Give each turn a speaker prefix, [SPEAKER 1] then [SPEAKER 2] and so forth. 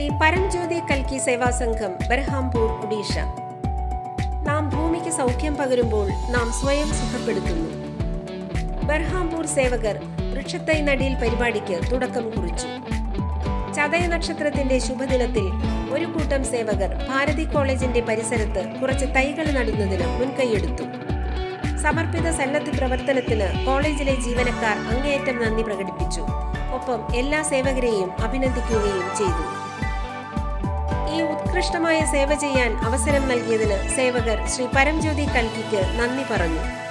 [SPEAKER 1] പരംജ്യോതി കൽക്കി സേവാ സംഘം ബർഹാംപൂർ ഒഡീഷ നാം ഭൂമിക്ക് സൗഖ്യം പകരുമ്പോൾ നാം സ്വയം സുഖപ്പെടുത്തുന്നു ബർഹാംപൂർ സേവകർ വൃക്ഷത്തൈ നടിയിൽ പരിപാടിക്ക് തുടക്കം കുറിച്ചു ചതയ നക്ഷത്രത്തിന്റെ ശുഭദിനത്തിൽ ഒരു കൂട്ടം സേവകർ ഭാരതി കോളേജിന്റെ പരിസരത്ത് കുറച്ച് തൈകൾ നടുന്നതിന് മുൻകൈയെടുത്തു സമർപ്പിത സന്നദ്ധ പ്രവർത്തനത്തിന് കോളേജിലെ ജീവനക്കാർ അങ്ങേയറ്റം നന്ദി പ്രകടിപ്പിച്ചു ഒപ്പം എല്ലാ സേവകരെയും അഭിനന്ദിക്കുകയും ചെയ്തു ഈ ഉത്കൃഷ്ടമായ സേവ ചെയ്യാൻ അവസരം നൽകിയതിന് സേവകർ ശ്രീ പരംജ്യോതി കൽക്കിക്ക് നന്ദി പറഞ്ഞു